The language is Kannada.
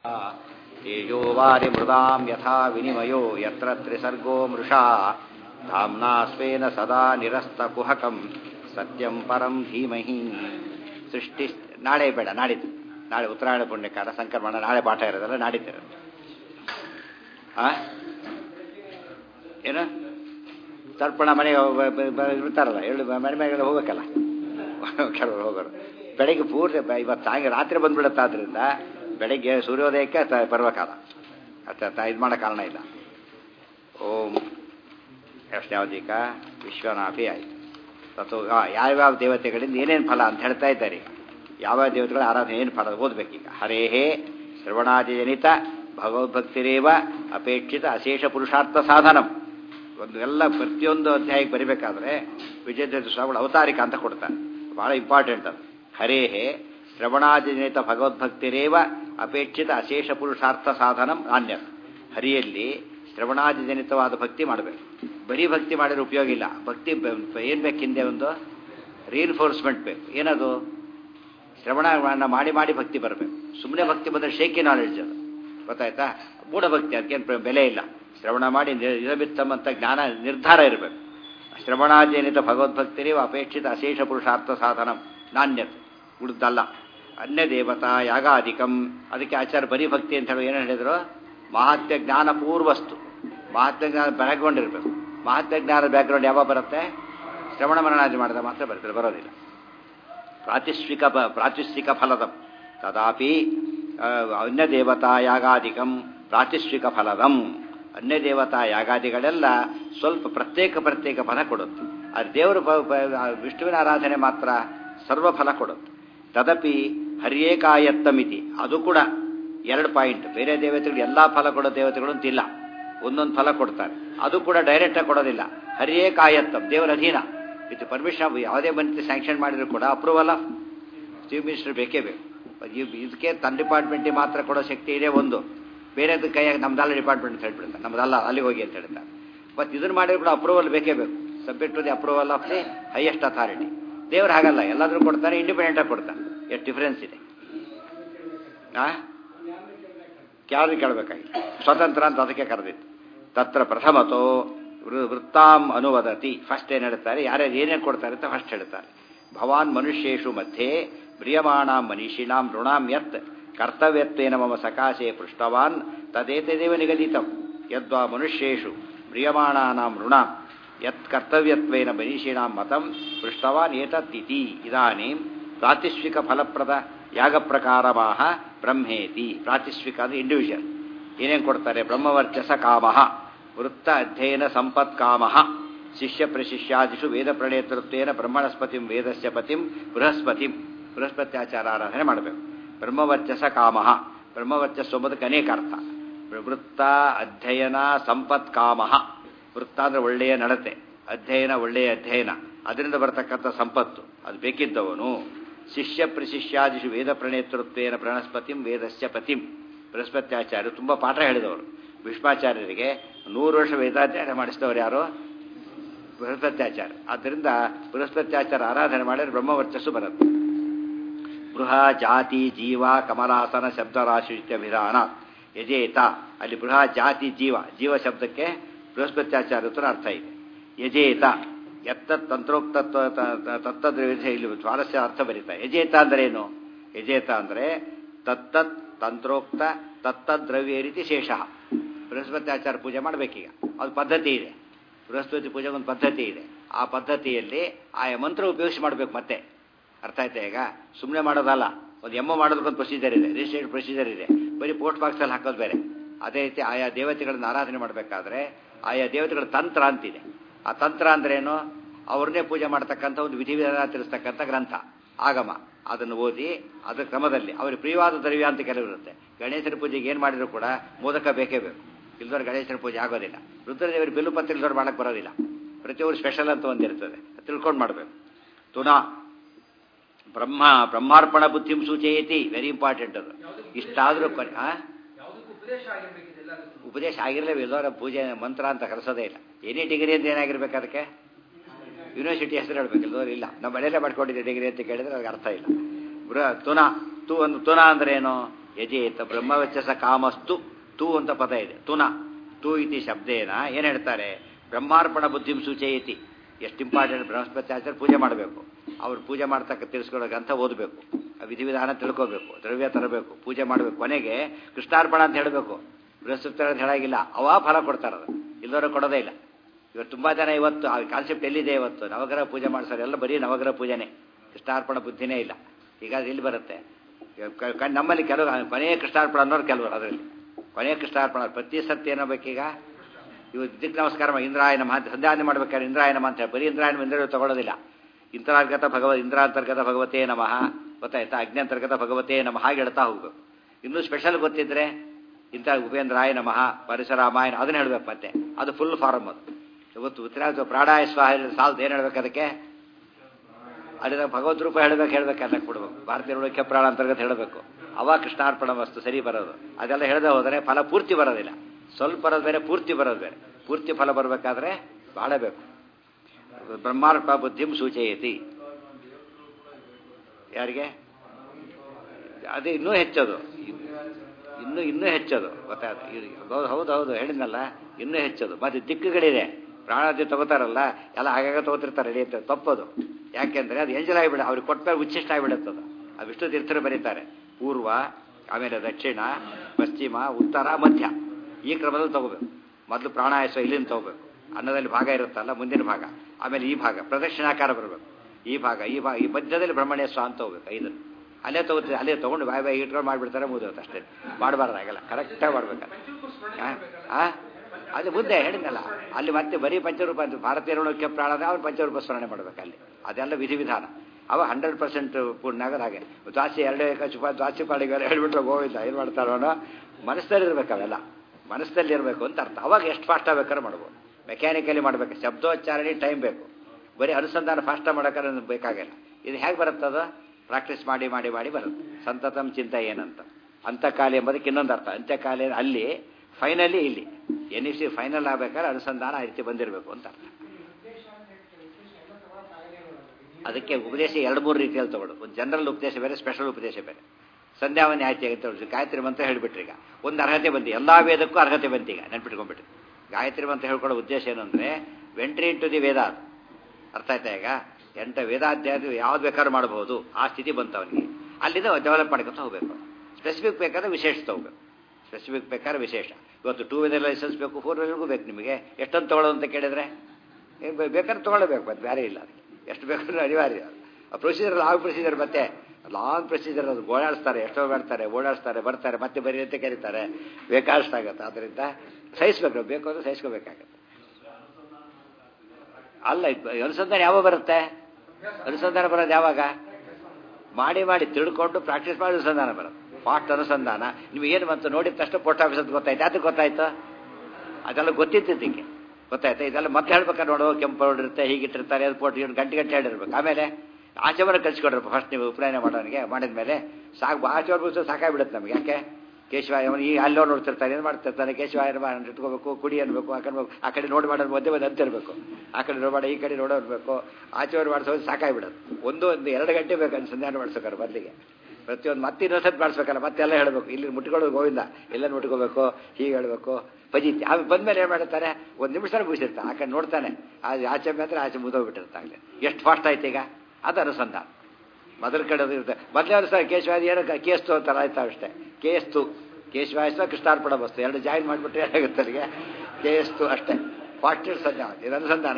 तेजो वारिमृदां यथा विनिमयो यत्र त्रिसर्गो मृषा धाम्ना स्वेन सदा निरस्तकुहकं ಸತ್ಯಂ ಪರಂ ಧೀಮಹಿ ಸೃಷ್ಟಿ ನಾಳೆ ಬೇಡ ನಾಡಿದ್ದು ನಾಳೆ ಉತ್ತರಾಯಣ ಪುಣ್ಯಕಾರ ಸಂಕ್ರಮಣ ನಾಳೆ ಪಾಠ ಇರೋದಲ್ಲ ನಾಡಿದ್ದಿರೋದು ಆ ಏನು ತರ್ಪಣ ಮನೆಗೆ ಇರ್ತಾರಲ್ಲ ಹೇಳು ಮನೆ ಮೇಲೆ ಹೋಗ್ಬೇಕಲ್ಲ ಕೆಲವರು ಹೋಗೋರು ಬೆಳಗ್ಗೆ ಪೂರ್ತಿ ಇವತ್ತು ಸಾಯಂಕಾಲ ರಾತ್ರಿ ಬಂದ್ಬಿಡುತ್ತೆ ಆದ್ದರಿಂದ ಬೆಳಗ್ಗೆ ಸೂರ್ಯೋದಯಕ್ಕೆ ಬರ್ಬೇಕಾದ ಅತ್ತ ಇದು ಮಾಡೋ ಕಾರಣ ಇಲ್ಲ ಓಂ ಎಷ್ಟನೇವಧಿಕ ವಿಶ್ವನಾಭಿ ಆಯಿತು ತತ್ವ ಯಾವ್ಯಾವ ದೇವತೆಗಳಿಂದ ಏನೇನು ಫಲ ಅಂತ ಹೇಳ್ತಾ ಇದ್ದಾರೆ ಯಾವ್ಯಾವ ದೇವತೆಗಳ ಆರಾಧನೆ ಏನು ಫಲ ಓದಬೇಕೀಗ ಹರೇಹೇ ಶ್ರವಣಾದಿಜನಿತ ಭಗವದ್ಭಕ್ತಿರೇವ ಅಪೇಕ್ಷಿತ ಅಶೇಷ ಪುರುಷಾರ್ಥ ಸಾಧನಂ ಒಂದು ಎಲ್ಲ ಪ್ರತಿಯೊಂದು ಅಧ್ಯಾಯಕ್ಕೆ ಬರಿಬೇಕಾದ್ರೆ ವಿಜಯ ಸ್ವಾಮಿಗಳು ಅವತಾರಿಕ ಅಂತ ಕೊಡ್ತಾರೆ ಬಹಳ ಇಂಪಾರ್ಟೆಂಟ್ ಅದು ಹರೇಹೇ ಶ್ರವಣಾದಿಜನಿತ ಭಗವದ್ಭಕ್ತಿರೇವ ಅಪೇಕ್ಷಿತ ಅಶೇಷ ಪುರುಷಾರ್ಥ ಸಾಧನಂ ನಾಣ್ಯ ಹರಿಯಲ್ಲಿ ಶ್ರವಣಾದಿಜನಿತವಾದ ಭಕ್ತಿ ಮಾಡಬೇಕು ಬರೀ ಭಕ್ತಿ ಮಾಡಿದ್ರೆ ಉಪಯೋಗ ಇಲ್ಲ ಭಕ್ತಿ ಏನು ಬೇಕು ಹಿಂದೆ ಒಂದು ರೀಎನ್ಫೋರ್ಸ್ಮೆಂಟ್ ಬೇಕು ಏನದು ಶ್ರವಣ ಮಾಡಿ ಮಾಡಿ ಭಕ್ತಿ ಬರಬೇಕು ಸುಮ್ಮನೆ ಭಕ್ತಿ ಬಂದರೆ ಶೇಕಿ ನಾಲೆಡ್ಜ್ ಅದು ಗೊತ್ತಾಯ್ತಾ ಮೂಢಭಕ್ತಿ ಅದಕ್ಕೇನು ಬೆಲೆ ಇಲ್ಲ ಶ್ರವಣ ಮಾಡಿ ನಿರಬಿತ್ತಮ್ಮಂಥ ಜ್ಞಾನ ನಿರ್ಧಾರ ಇರಬೇಕು ಶ್ರವಣಾಜನಿತ ಭಗವದ್ಭಕ್ತಿರೇ ಅಪೇಕ್ಷಿತ ಅಶೇಷ ಪುರುಷಾರ್ಥ ಸಾಧನ ನಾಣ್ಯತೆ ಉಳಿದಲ್ಲ ಅನ್ಯ ದೇವತಾ ಯಾಗಾಧಿಕಂ ಅದಕ್ಕೆ ಆಚಾರ ಬರೀ ಭಕ್ತಿ ಅಂತ ಹೇಳಿ ಏನು ಹೇಳಿದ್ರು ಮಹಾತ್ಮ ಜ್ಞಾನ ಪೂರ್ವಸ್ತು ಮಹಾತ್ಮ ಜ್ಞಾನ ಬ್ಯಾಕ್ಗ್ರೌಂಡ್ ಇರಬೇಕು ಮಹಾತ್ಮ ಜ್ಞಾನದ ಬ್ಯಾಕ್ಗ್ರೌಂಡ್ ಯಾವಾಗ ಬರುತ್ತೆ ಶ್ರವಣ ಮರಣಾದಿ ಮಾಡಿದ ಮಾತ್ರ ಬರ್ತದೆ ಬರೋದಿಲ್ಲ ಪ್ರಾತಿಶ್ವಿಕ ಪ್ರಾತಿಶ್ವಿಕ ಫಲದಂ ತದಾಪಿ ಅನ್ಯ ದೇವತಾ ಯಾಗಾದಿಕಂ ಪ್ರಾತಿಶ್ವಿಕ ಫಲದಂ ಅನ್ಯ ದೇವತಾ ಯಾಗಾದಿಗಳೆಲ್ಲ ಸ್ವಲ್ಪ ಪ್ರತ್ಯೇಕ ಪ್ರತ್ಯೇಕ ಫಲ ಕೊಡುತ್ತೆ ಅದು ದೇವರು ವಿಷ್ಣುವಿನ ಆರಾಧನೆ ಮಾತ್ರ ಸರ್ವ ಫಲ ಕೊಡುತ್ತೆ ತದಪಿ ಹರಿಯೇಕಾಯತ್ತಮಿತಿ ಅದು ಕೂಡ ಎರಡು ಪಾಯಿಂಟ್ ಬೇರೆ ದೇವತೆಗಳು ಎಲ್ಲ ಫಲ ಕೊಡೋ ದೇವತೆಗಳು ಅಂತಿಲ್ಲ ಒಂದೊಂದು ಫಲ ಕೊಡ್ತಾರೆ ಅದು ಕೂಡ ಡೈರೆಕ್ಟಾಗಿ ಕೊಡೋದಿಲ್ಲ ಹರಿಯೇ ಕಾಯತ್ತಂ ದೇವರ ಅಧೀನ ವಿತ್ ಪರ್ಮಿಷನ್ ಯಾವುದೇ ಮಂತ್ರಿ ಸ್ಯಾಂಕ್ಷನ್ ಮಾಡಿದ್ರು ಕೂಡ ಅಪ್ರೂವಲ್ ಆಫ್ ಚೀಫ್ ಮಿನಿಸ್ಟರ್ ಬೇಕೇ ಬೇಕು ಇದಕ್ಕೆ ತನ್ನ ಡಿಪಾರ್ಟ್ಮೆಂಟಿಗೆ ಮಾತ್ರ ಕೊಡೋ ಶಕ್ತಿ ಇದೆ ಒಂದು ಬೇರೆದು ಕೈಯಾಗಿ ನಮ್ದಲ್ಲ ಡಿಪಾರ್ಟ್ಮೆಂಟ್ ಅಂತ ಹೇಳ್ಬಿಡ್ತಾರೆ ನಮ್ದಲ್ಲ ಅಲ್ಲಿಗೆ ಹೋಗಿ ಅಂತ ಹೇಳ್ತಾರೆ ಮತ್ತು ಇದನ್ನು ಮಾಡಿದ್ರು ಕೂಡ ಅಪ್ರೂವಲ್ ಬೇಕೇ ಬೇಕು subject to the approval of the highest authority ದೇವ್ರು ಹಾಗಲ್ಲ ಎಲ್ಲಾದರೂ ಕೊಡ್ತಾರೆ ಇಂಡಿಪೆಂಡೆಂಟಾಗಿ ಕೊಡ್ತಾರೆ ಎಷ್ಟು ಡಿಫ್ರೆನ್ಸ್ ಇದೆ ಆ ಯಾರು ಕೇಳಬೇಕಾಗಿಲ್ಲ ಸ್ವತಂತ್ರ ಅಂತ ಅದಕ್ಕೆ ಕರೆದಿತ್ತು ತತ್ರ ಪ್ರಥಮತೋ ವೃತ್ತಾಂ ಅನುವದತಿ ಫಸ್ಟ್ ಏನು ಹೇಳ್ತಾರೆ ಯಾರ್ಯಾರು ಏನೇನು ಕೊಡ್ತಾರೆ ಅಂತ ಫಸ್ಟ್ ಹೇಳ್ತಾರೆ ಭವಾನ್ ಮನುಷ್ಯೇಶು ಮಧ್ಯೆ ಪ್ರಿಯಮಾಣಾಂ ಮನೀಷಿಣಾಂ ಋಣಾಂ ಯತ್ ಕರ್ತವ್ಯತ್ವೇನ ಮಮ ಸಕಾಶೆ ಪೃಷ್ಟವಾನ್ ತದೇತದೇವ ನಿಗದಿತಂ ಯದ್ವಾ ಮನುಷ್ಯೇಶು ಪ್ರಿಯಮಾಣಾನಾಂ ಋಣಾಂ ಯತ್ ಕರ್ತವ್ಯತ್ವೇನ ಮನೀಷಿಣಾಂ ಮತಂ ಪೃಷ್ಟವಾನ್ ಏತತ್ತಿತಿ ಇದಾನೀಂ ಪ್ರಾತಿಶ್ವಿಕ ಫಲಪ್ರದ ಯಾಗ ಪ್ರಕಾರಮಾಹ ಬ್ರಹ್ಮೇತಿ ಪ್ರಾತಿಶ್ವಿಕ ಅಂದರೆ ಇಂಡಿವಿಜುವಲ್ ಏನೇನು ಕೊಡ್ತಾರೆ ಬ್ರಹ್ಮವರ್ಚಸ ಕಾಮಃ ವೃತ್ತ ಅಧ್ಯಯನ ಸಂಪತ್ ಕಾಮಃ ಶಿಷ್ಯ ಪ್ರಶಿಷ್ಯಾದಿಷು ವೇದ ಪ್ರಣೇತೃತ್ವೇನ ಬ್ರಹ್ಮಣಸ್ಪತಿಂ ವೇದಸ್ಯ ಪತಿಂ ಬೃಹಸ್ಪತಿಂ ಬೃಹಸ್ಪತ್ಯಾಚಾರ ಆರಾಧನೆ ಮಾಡಬೇಕು ಬ್ರಹ್ಮವರ್ಚಸ ಕಾಮಃ ಬ್ರಹ್ಮವರ್ಚಸ್ಸು ಎಂಬುದಕ್ಕೆ ಅನೇಕ ಅರ್ಥ ವೃತ್ತ ಅಧ್ಯಯನ ಸಂಪತ್ ಕಾಮಃ ವೃತ್ತ ಅಂದರೆ ಒಳ್ಳೆಯ ನಡತೆ ಅಧ್ಯಯನ ಒಳ್ಳೆಯ ಅಧ್ಯಯನ ಅದರಿಂದ ಬರತಕ್ಕಂಥ ಸಂಪತ್ತು ಅದು ಬೇಕಿದ್ದವನು ಶಿಷ್ಯ ಪ್ರಶಿಷ್ಯಾದಿಷು ವೇದ ಪ್ರಣೇತೃತ್ವೇನ ಬೃಹಸ್ಪತಿಂ ವೇದಸ್ಯ ಪತಿಂ ಬೃಹಸ್ಪತ್ಯಾಚಾರ್ಯರು ತುಂಬ ಪಾಠ ಹೇಳಿದವರು ಭೀಷ್ಮಾಚಾರ್ಯರಿಗೆ ನೂರು ವರ್ಷ ವೇದಾಚಾರ್ಯ ಮಾಡಿಸಿದವರು ಯಾರು ಬೃಹಸ್ಪತ್ಯಾಚಾರ ಆದ್ದರಿಂದ ಬೃಹಸ್ಪತ್ಯಾಚಾರ ಆರಾಧನೆ ಮಾಡಿದ್ರೆ ಬ್ರಹ್ಮವರ್ಚಸ್ಸು ಬರುತ್ತೆ ಬೃಹ ಜಾತಿ ಜೀವ ಕಮಲಾಸನ ಶಬ್ದರಾಶಿತ್ಯ ವಿಧಾನ ಯಜೇತ ಅಲ್ಲಿ ಬೃಹ ಜಾತಿ ಜೀವ ಜೀವ ಶಬ್ದಕ್ಕೆ ಬೃಹಸ್ಪತ್ಯಾಚಾರ ಅರ್ಥ ಇದೆ ಯಜೇತ ಎತ್ತ ತಂತ್ರೋಕ್ತ ತತ್ತದ್ರವ್ಯ ಇಲ್ಲಿ ಸ್ವಾರಸ್ಯ ಅರ್ಥ ಬರೀತಾರೆ ಯಜೇತ ಅಂದ್ರೆ ಏನು ಯಜೇತ ಅಂದ್ರೆ ತತ್ತತ್ ತಂತ್ರೋಕ್ತ ತತ್ತದ್ರವ್ಯ ರೀತಿ ಶೇಷ ಬೃಹಸ್ಪತಿ ಆಚಾರ ಪೂಜೆ ಮಾಡಬೇಕೀಗ ಅದು ಪದ್ಧತಿ ಇದೆ ಬೃಹಸ್ಪತಿ ಪೂಜೆಗೆ ಒಂದು ಪದ್ಧತಿ ಇದೆ ಆ ಪದ್ಧತಿಯಲ್ಲಿ ಆಯಾ ಮಂತ್ರ ಉಪಯೋಗಿಸಿ ಮಾಡಬೇಕು ಮತ್ತೆ ಅರ್ಥ ಆಯ್ತಾ ಈಗ ಸುಮ್ಮನೆ ಮಾಡೋದಲ್ಲ ಒಂದು ಎಮ್ಮ ಮಾಡೋದಕ್ಕೊಂದು ಪ್ರೊಸೀಜರ್ ಇದೆ ರಿಜಿಸ್ಟ್ರೇಷನ್ ಪ್ರೊಸೀಜರ್ ಇದೆ ಬರೀ ಪೋಸ್ಟ್ ಬಾಕ್ಸಲ್ಲಿ ಹಾಕೋದು ಬೇರೆ ಅದೇ ರೀತಿ ಆಯಾ ದೇವತೆಗಳನ್ನು ಆರಾಧನೆ ಮಾಡಬೇಕಾದ್ರೆ ಆಯಾ ದೇವತೆಗಳ ತಂತ್ರ ಅಂತಿದೆ ಆ ತಂತ್ರ ಅಂದ್ರೇನು ಅವ್ರನ್ನೇ ಪೂಜೆ ಮಾಡ್ತಕ್ಕಂಥ ಒಂದು ವಿಧಿವಿಧಾನ ತಿಳಿಸ್ತಕ್ಕಂಥ ಗ್ರಂಥ ಆಗಮ ಅದನ್ನು ಓದಿ ಅದರ ಕ್ರಮದಲ್ಲಿ ಅವ್ರಿಗೆ ಪ್ರಿಯವಾದ ದ್ರವ್ಯ ಅಂತ ಕೆಲವಿರುತ್ತೆ ಗಣೇಶನ ಪೂಜೆಗೆ ಏನು ಮಾಡಿದ್ರು ಕೂಡ ಮೋದಕ ಬೇಕೇ ಬೇಕು ಇಲ್ದವ್ರು ಗಣೇಶನ ಪೂಜೆ ಆಗೋದಿಲ್ಲ ರುದ್ರದೇವರ ಬಿಲ್ಲು ಪತ್ರ ಇಲ್ದವ್ರು ಮಾಡಕ್ಕೆ ಬರೋದಿಲ್ಲ ಪ್ರತಿಯೊಬ್ಬರು ಸ್ಪೆಷಲ್ ಅಂತ ಒಂದಿರ್ತದೆ ತಿಳ್ಕೊಂಡು ಮಾಡಬೇಕು ತುನಾ ಬ್ರಹ್ಮ ಬ್ರಹ್ಮಾರ್ಪಣ ಬುದ್ಧಿಂ ಸೂಚಯತಿ ವೆರಿ ಇಂಪಾರ್ಟೆಂಟ್ ಅದು ಇಷ್ಟಾದರೂ ಉಪದೇಶ ಆಗಿರಲೇವೆ ಎಲ್ಲರ ಪೂಜೆ ಮಂತ್ರ ಅಂತ ಕರೆಸೋದೇ ಇಲ್ಲ ಎನಿ ಡಿಗ್ರಿ ಅಂತ ಏನಾಗಿರ್ಬೇಕು ಅದಕ್ಕೆ ಯೂನಿವರ್ಸಿಟಿ ಹೆಸರು ಹೇಳ್ಬೇಕು ಎಲ್ಲರೂ ಇಲ್ಲ ನಮ್ಮ ಮನೆಯಲ್ಲೇ ಮಾಡ್ಕೊಂಡಿದ್ದೆ ಡಿಗ್ರಿ ಅಂತ ಕೇಳಿದ್ರೆ ಅದಕ್ಕೆ ಅರ್ಥ ಇಲ್ಲ ಬೃಹ ತುನ ತು ಒಂದು ತುನ ಅಂದ್ರೆ ಏನು ಯಜೇತ ಬ್ರಹ್ಮವಚಸ ಕಾಮಸ್ತು ತೂ ಅಂತ ಪದ ಇದೆ ತುನ ತೂ ಇತಿ ಶಬ್ದೇನ ಏನು ಹೇಳ್ತಾರೆ ಬ್ರಹ್ಮಾರ್ಪಣ ಬುದ್ಧಿಂ ಸೂಚಯತಿ ಎಷ್ಟು ಇಂಪಾರ್ಟೆಂಟ್ ಬೃಹಸ್ಪತ್ಯಾಚಾರ್ಯ ಪೂಜೆ ಮಾಡಬೇಕು ಅವ್ರು ಪೂಜೆ ಮಾಡ್ತಕ್ಕ ತಿಳಿಸ್ಕೊಳ್ಳೋ ಗ್ರಂಥ ಓದಬೇಕು ವಿಧಿವಿಧಾನ ತಿಳ್ಕೋಬೇಕು ದ್ರವ್ಯ ತರಬೇಕು ಪೂಜೆ ಮಾಡಬೇಕು ಕೊನೆಗೆ ಕೃಷ್ಣಾರ್ಪಣ ಅಂತ ಹೇಳಬೇಕು ಬೃಹಸ್ಪತಿ ಅಂತ ಹೇಳಾಗಿಲ್ಲ ಅವಾ ಫಲ ಕೊಡ್ತಾರದು ಇಲ್ಲದವರು ಕೊಡೋದೇ ಇಲ್ಲ ಇವತ್ತು ತುಂಬ ಜನ ಇವತ್ತು ಆ ಕಾನ್ಸೆಪ್ಟ್ ಎಲ್ಲಿದೆ ಇವತ್ತು ನವಗ್ರಹ ಪೂಜೆ ಮಾಡಿಸೋರು ಎಲ್ಲ ಬರೀ ನವಗ್ರಹ ಪೂಜೆನೇ ಕೃಷ್ಣಾರ್ಪಣ ಬುದ್ಧಿನೇ ಇಲ್ಲ ಈಗ ಅದು ಎಲ್ಲಿ ಬರುತ್ತೆ ಇವಾಗ ಕ- ಕ- ನಮ್ಮಲ್ಲಿ ಕೆಲವು ಕೊನೆಯ ಕೃಷ್ಣಾರ್ಪಣ ಅನ್ನೋರು ಕೆಲವರು ಅದರಲ್ಲಿ ಕೊನೆಯ ಕೃಷ್ಣಾರ್ಪಣ ಪ್ರತಿ ಸತ್ಯ ಏನಬೇಕೀಗ ಇವು ದಿಕ್ ನಮಸ್ಕಾರ ಮಾಡಿ ಇಂದ್ರಾಯ ನಮ ಅಂತ ಸಂಧ್ಯಾನೆ ಮಾಡ್ಬೇಕಾದ್ರೆ ಇಂದ್ರಾಯ ನಮ ಅಂತ ಹೇಳಿ ಬರೀ ಇಂದ್ರಾಯನ ಇಂದ್ರ ತಗೊಳ್ಳೋದಿಲ್ಲ ಇಂದ್ರಾಂತರ್ಗತ ಭಗವ ಇಂದ್ರಾಂತರ್ಗತ ಭಗವತೇ ನಮಃ ಗೊತ್ತಾಯ್ತಾ ಅಗ್ನ್ಯಂತರ್ಗತ ಭಗವತೇ ನಮಃ ಹಾಗೆ ಹೇಳ್ತಾ ಹೋಗ್ಬೇಕು ಇನ್ನೂ ಸ್ಪೆಷಲ್ ಗೊತ್ತಿದ್ರೆ ಇಂಥ ಉಪೇಂದ್ರಾಯ ನಮಃ ಪರಿಸರಾಮಾಯಣ ಅದನ್ನ ಹೇಳ್ಬೇಕು ಮತ್ತೆ ಅದು ಫುಲ್ ಫಾರಮ್ ಅದು ಇವತ್ತು ಉತ್ತರಾಜ ಪ್ರಾಣಾಯ ಸ್ವಾಹ ಸಾಲ್ದು ಏನು ಹೇಳ್ಬೇಕು ಅದಕ್ಕೆ ಅಲ್ಲಿಂದ ಭಗವದ್ ರೂಪ ಹೇಳ್ಬೇಕು ಹೇಳ್ಬೇಕು ಅನ್ನಕ್ಕೆ ಬಿಡ್ಬೇಕು ಭಾರತೀಯ ಉಳಿಕೆ ಪ್ರಾಣ ಅಂತರ್ಗತ ಹೇಳಬೇಕು ಅವಾಗ ಕೃಷ್ಣಾರ್ಪಣ ವಸ್ತು ಸರಿ ಬರೋದು ಅದೆಲ್ಲ ಹೇಳದೆ ಹೋದರೆ ಫಲ ಪೂರ್ತಿ ಬರೋದಿಲ್ಲ ಸ್ವಲ್ಪ ಬರೋದು ಬೇರೆ ಪೂರ್ತಿ ಬರೋದು ಬೇರೆ ಪೂರ್ತಿ ಫಲ ಬರಬೇಕಾದ್ರೆ ಬಹಳ ಬೇಕು ಬ್ರಹ್ಮಾರ್ಪ ಬುದ್ಧಿಂ ಸೂಚಯತಿ ಯಾರಿಗೆ ಅದು ಇನ್ನೂ ಹೆಚ್ಚದು ಇನ್ನೂ ಇನ್ನೂ ಹೆಚ್ಚದು ಗೊತ್ತಾಯ್ತು ಹೌದು ಹೌದು ಹೌದು ಹೇಳಿದ್ನಲ್ಲ ಇನ್ನೂ ಹೆಚ್ಚದು ಮತ್ತೆ ದಿಕ್ಕುಗಳಿದೆ ಪ್ರಾಣಾದಿ ತಗೋತಾರಲ್ಲ ಎಲ್ಲ ಆಗಾಗ ತಗೋತಿರ್ತಾರೆ ರೆಡಿ ಅಂತ ತಪ್ಪದು ಯಾಕೆಂದ್ರೆ ಅದು ಎಂಜಲ್ ಆಗಿಬಿಡ ಅವ್ರಿಗೆ ಕೊಟ್ಟ ಮೇಲೆ ಉಚ್ಚಿಷ್ಟ ಆಗಿಬಿಡುತ್ತದು ಆ ವಿಷ್ಣು ತೀರ್ಥರು ಬರೀತಾರೆ ಪೂರ್ವ ಆಮೇಲೆ ದಕ್ಷಿಣ ಪಶ್ಚಿಮ ಉತ್ತರ ಮಧ್ಯ ಈ ಕ್ರಮದಲ್ಲಿ ತಗೋಬೇಕು ಮೊದಲು ಪ್ರಾಣಾಯಾಸ ಇಲ್ಲಿಂದ ತಗೋಬೇಕು ಅನ್ನದಲ್ಲಿ ಭಾಗ ಇರುತ್ತಲ್ಲ ಮುಂದಿನ ಭಾಗ ಆಮೇಲೆ ಈ ಭಾಗ ಪ್ರದಕ್ಷಿಣಾಕಾರ ಬರಬೇಕು ಈ ಭಾಗ ಈ ಭಾಗ ಈ ಮಧ್ಯದಲ್ಲಿ ಬ್ರಹ್ಮಣ್ಯ ಸ್ವ ಅಂತ ಹೋಗ್ಬೇಕು ಐದನ್ನು ಅಲ್ಲೇ ತಗೋತೀವಿ ಅಲ್ಲೇ ತೊಗೊಂಡು ಬಾಯ್ ಬಾಯಿ ಇಟ್ಕೊಂಡು ಮಾಡಿಬಿಡ್ತಾರೆ ಮುಗಿದೋದು ಅಷ್ಟೇ ಮಾಡಬಾರ್ದು ಆಗಲ್ಲ ಕರೆಕ್ಟಾಗಿ ಮಾಡ್ಬೇಕಲ್ಲ ಹಾಂ ಅದು ಮುಂದೆ ಹೇಳಿದ್ನಲ್ಲ ಅಲ್ಲಿ ಮತ್ತೆ ಬರೀ ಪಂಚರೂಪ ಅಂತ ಭಾರತೀಯ ಋಣಕ್ಕೆ ಪ್ರಾಣ ಅವ್ರು ಪಂಚರೂಪ ಸ್ಮರಣೆ ಮಾಡ್ಬೇಕು ಅಲ್ಲಿ ಅದೆಲ್ಲ ವಿಧಿವಿಧಾನ ಅವ ಹಂಡ್ರೆಡ್ ಪರ್ಸೆಂಟ್ ಪೂರ್ಣ ಆಗೋದು ಹಾಗೆ ದ್ವಾಸಿ ಎರಡೇ ಕಚುಪ ದ್ವಾಸಿ ಪಾಡಿಗೆ ಹೇಳ್ಬಿಟ್ರೆ ಗೋವಿಂದ ಏನು ಮಾಡ್ತಾರೋ ಮನಸ್ಸಲ್ಲಿ ಇರ್ಬೇಕು ಅವೆಲ್ಲ ಮನಸ್ಸಲ್ಲಿ ಇರಬೇಕು ಅಂತ ಅರ್ಥ ಅವಾಗ ಎಷ್ಟು ಫಾಸ್ಟ್ ಆಗ್ಬೇಕಾದ್ರೆ ಮಾಡ್ಬೋದು ಮೆಕ್ಯಾನಿಕಲಿ ಮಾಡ್ಬೇಕು ಶಬ್ದೋಚ್ಚಾರಣೆ ಟೈಮ್ ಬೇಕು ಬರೀ ಅನುಸಂಧಾನ ಫಾಸ್ಟ್ ಮಾಡೋಕ್ಕಾದ್ರೆ ಬೇಕಾಗಿಲ್ಲ ಇದು ಹೇಗೆ ಬರುತ್ತದು ಪ್ರಾಕ್ಟೀಸ್ ಮಾಡಿ ಮಾಡಿ ಮಾಡಿ ಬರುತ್ತೆ ಸಂತತಂ ಚಿಂತ ಏನಂತ ಅಂತಕಾಲಿ ಎಂಬುದಕ್ಕೆ ಇನ್ನೊಂದು ಅರ್ಥ ಅಂತ್ಯಕಾಲಿ ಅಲ್ಲಿ ಫೈನಲಿ ಇಲ್ಲಿ ಎನ್ ಸಿ ಫೈನಲ್ ಆಗ್ಬೇಕಾದ್ರೆ ಅನುಸಂಧಾನ ಆ ರೀತಿ ಬಂದಿರಬೇಕು ಅಂತ ಅರ್ಥ ಅದಕ್ಕೆ ಉಪದೇಶ ಎರಡು ಮೂರು ರೀತಿಯಲ್ಲಿ ತಗೊಳ್ಳು ಒಂದು ಜನರಲ್ ಉಪದೇಶ ಬೇರೆ ಸ್ಪೆಷಲ್ ಉಪದೇಶ ಬೇರೆ ಸಂಧ್ಯಾವನ್ನಿ ಆಯ್ತು ಆಗುತ್ತೆ ಗಾಯತ್ರಿ ಮಂತ್ರ ಹೇಳಿಬಿಟ್ರಿ ಈಗ ಒಂದು ಅರ್ಹತೆ ಬಂತು ಎಲ್ಲ ವೇದಕ್ಕೂ ಅರ್ಹತೆ ಬಂತು ಈಗ ನೆನ್ಪಿಟ್ಕೊಂಡ್ಬಿಟ್ರಿ ಗಾಯತ್ರಿ ಮಂತ್ರ ಹೇಳ್ಕೊಳ್ಳೋ ಉದ್ದೇಶ ಏನು ಅಂದರೆ ವೆಂಟ್ರಿ ಇಂಟು ದಿ ವೇದ ಅರ್ಥ ಆಯ್ತಾ ಈಗ ಎಂಟ ವೇದಾಧ್ಯಾಯ ಯಾವ್ದು ಬೇಕಾದ್ರೂ ಮಾಡಬಹುದು ಆ ಸ್ಥಿತಿ ಬಂತು ಅವನಿಗೆ ಅಲ್ಲಿಂದ ಡೆವಲಪ್ ಮಾಡ್ಕೊತ ಹೋಗ್ಬೇಕು ಸ್ಪೆಸಿಫಿಕ್ ಬೇಕಾದ್ರೆ ವಿಶೇಷ ತಗೋಬೇಕು ಸ್ಪೆಸಿಫಿಕ್ ಬೇಕಾದ್ರೆ ವಿಶೇಷ ಇವತ್ತು ಟೂ ವೀಲರ್ ಲೈಸೆನ್ಸ್ ಬೇಕು ಫೋರ್ ವೀಲರ್ಗೂ ಬೇಕು ನಿಮಗೆ ಎಷ್ಟೊಂದು ತೊಗೊಳ್ಳೋದು ಅಂತ ಕೇಳಿದ್ರೆ ಏನ್ ಬೇ- ಬೇಕಾದ್ರೆ ತೊಗೊಳ್ಬೇಕು ಮತ್ತೆ ಬೇರೆ ಇಲ್ಲ ಅದಕ್ಕೆ ಎಷ್ಟು ಬೇಕಾದ್ರೂ ಅನಿವಾರ್ಯ ಆ ಪ್ರೊಸೀಜರ್ ಲಾಂಗ್ ಪ್ರೊಸೀಜರ್ ಮತ್ತೆ ಲಾಂಗ್ ಪ್ರೊಸೀಜರ್ ಅದು ಓಡಾಡಿಸ್ತಾರೆ ಎಷ್ಟೋ ಮಾಡ್ತಾರೆ ಓಡಾಡಿಸ್ತಾರೆ ಬರ್ತಾರೆ ಮತ್ತೆ ಬರೀ ಅಂತ ಕರೀತಾರೆ ಬೇಕಾದಷ್ಟಾಗತ್ತೆ ಆದ್ದರಿಂದ ಸಹಿಸ್ಬೇಕು ಬೇಕು ಅಂದ್ರೆ ಸಹಿಸ್ಕೋಬೇಕಾಗತ್ತೆ ಅಲ್ಲ ಇದು ಅನುಸಂಧಾನ ಯಾವಾಗ ಬರುತ್ತೆ ಅನುಸಂಧಾನ ಬರೋದು ಯಾವಾಗ ಮಾಡಿ ಮಾಡಿ ತಿಳ್ಕೊಂಡು ಪ್ರಾಕ್ಟೀಸ್ ಮಾಡಿ ಅನುಸಂಧಾನ ಬರೋದು ಫಾಸ್ಟ್ ಅನುಸಂಧಾನ ನಿಮ್ಗೆ ಏನು ಬಂತು ನೋಡಿದ ತಕ್ಷಣ ಪೋಸ್ಟ್ ಆಫೀಸ್ ಅಂತ ಗೊತ್ತಾಯ್ತು ಅದಕ್ಕೆ ಗೊತ್ತಾಯ್ತು ಅದೆಲ್ಲ ಗೊತ್ತಿದ್ದಕ್ಕೆ ಗೊತ್ತಾಯ್ತಾ ಇದೆಲ್ಲ ಮತ್ತೆ ಹೇಳ್ಬೇಕಾದ್ರೆ ನೋಡು ಕೆಂಪು ಪೌಡರ್ ಇರುತ್ತೆ ಹೀಗಿಟ್ಟಿರ್ತಾರೆ ಅದು ಪೋಟ್ ಗಂಟೆ ಗಂಟೆ ಹೇಳಿರ್ಬೇಕು ಆಮೇಲೆ ಆಚೆವರ ಕಳ್ಸಿಕೊಡ್ರಪ್ಪ ಫಸ್ಟ್ ನೀವು ಉಪನಯನ ಮಾಡೋನಿಗೆ ಮಾಡಿದ ಮೇಲೆ ಸಾಕು ಆಚೆವರ್ ಬಿಟ್ಟು ಸಾಕಾಗ್ಬಿಡುತ್ತೆ ನಮಗೆ ಯಾಕೆ ಕೇಶವಾಯ ಅವನು ಈ ಅಲ್ಲೋ ನೋಡ್ತಿರ್ತಾನೆ ಏನು ಮಾಡ್ತಿರ್ತಾನೆ ಕೇಶವಾಯ ಇಟ್ಕೋಬೇಕು ಕುಡಿ ಅನ್ಬೇಕು ಆ ಕಡೆ ಆ ಕಡೆ ನೋಡಿ ಮಾಡೋದು ಮಧ್ಯೆ ಮಧ್ಯೆ ಅಂತಿರ್ಬೇಕು ಆ ಕಡೆ ನೋಡಬೇಡ ಈ ಕಡೆ ನೋಡೋರ್ಬೇಕು ಆಚೆವರು ಮಾಡಿಸೋದು ಸಾಕಾಗ್ಬಿಡೋದು ಒಂದು ಒಂದು ಎರಡು ಗಂಟೆ ಬೇಕು ಸಂಧಾನ ಮಾಡಿಸ್ಬೇಕಾರೆ ಮೊದಲಿಗೆ ಪ್ರತಿಯೊಂದು ಮತ್ತೆ ಇನ್ನೊಂದ್ಸತಿ ಮಾಡಿಸ್ಬೇಕಲ್ಲ ಮತ್ತೆಲ್ಲ ಹೇಳಬೇಕು ಇಲ್ಲಿ ಮುಟ್ಕೊಳ್ಳೋದು ಗೋವಿಂದ ಎಲ್ಲ ಮುಟ್ಕೋಬೇಕು ಹೀಗೆ ಹೇಳಬೇಕು ಪಜೀತಿ ಆಮೇಲೆ ಬಂದ್ಮೇಲೆ ಏನು ಮಾಡ್ತಾರೆ ಒಂದು ನಿಮಿಷ ಮುಗಿಸಿರ್ತಾನೆ ಆ ಕಡೆ ನೋಡ್ತಾನೆ ಅದು ಆಚೆ ಮಾತ್ರ ಆಚೆ ಮುದೋಗ್ಬಿಟ್ಟಿರ್ತಾಗಲೇ ಎಷ್ಟು ಫಾಸ್ಟ್ ಆಯ್ತು ಈಗ ಅದು ಅನುಸಂಧಾನ ಮೊದಲ ಕಡೆ ಅದು ಇರುತ್ತೆ ಮೊದಲೇ ಸರ್ ಕೇಶವಾದ ಏನು ಕೇಸ್ತು ಅಂತಾರೆ ಆಯ್ತಾ ಅಷ್ಟೇ ಕೇಸ್ತು ಕೇಶವಾಯಸ್ತು ಕೃಷ್ಣಾರ್ಪಣ ಬಸ್ತು ಎರಡು ಜಾಯಿನ್ ಮಾಡಿಬಿಟ್ರೆ ಏನಾಗುತ್ತೆ ಅಲ್ಲಿಗೆ ಕೇಸ್ತು ಅಷ್ಟೇ ಫಾಸ್ಟ್ ಸಂಧಾನ ಇದು ಅನುಸಂಧಾನ